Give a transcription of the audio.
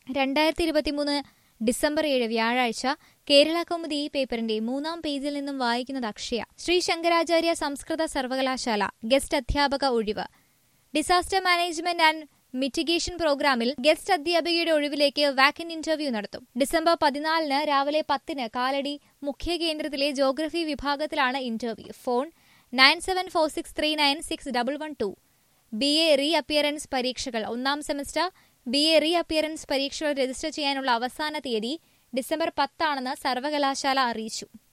രണ്ടായിരത്തി ഇരുപത്തിമൂന്ന് ഡിസംബർ ഏഴ് വ്യാഴാഴ്ച കേരള കൗമുദി ഈ പേപ്പറിന്റെ മൂന്നാം പേജിൽ നിന്നും വായിക്കുന്നത് അക്ഷയ ശ്രീ ശങ്കരാചാര്യ സംസ്കൃത സർവകലാശാല ഗസ്റ്റ് അധ്യാപക ഒഴിവ് ഡിസാസ്റ്റർ മാനേജ്മെന്റ് ആൻഡ് മിറ്റിഗേഷൻ പ്രോഗ്രാമിൽ ഗസ്റ്റ് അധ്യാപികയുടെ ഒഴിവിലേക്ക് വാക്കന്റ് ഇന്റർവ്യൂ നടത്തും ഡിസംബർ പതിനാലിന് രാവിലെ പത്തിന് കാലടി മുഖ്യ കേന്ദ്രത്തിലെ ജോഗ്രഫി വിഭാഗത്തിലാണ് interview phone nine seven four six three nine six double one two B A reappearance പരീക്ഷകൾ ഒന്നാം semester B A reappearance പരീക്ഷകൾ രജിസ്റ്റർ ചെയ്യാനുള്ള അവസാന തീയതി ഡിസംബർ പത്താണെന്ന് സർവകലാശാല അറിയിച്ചു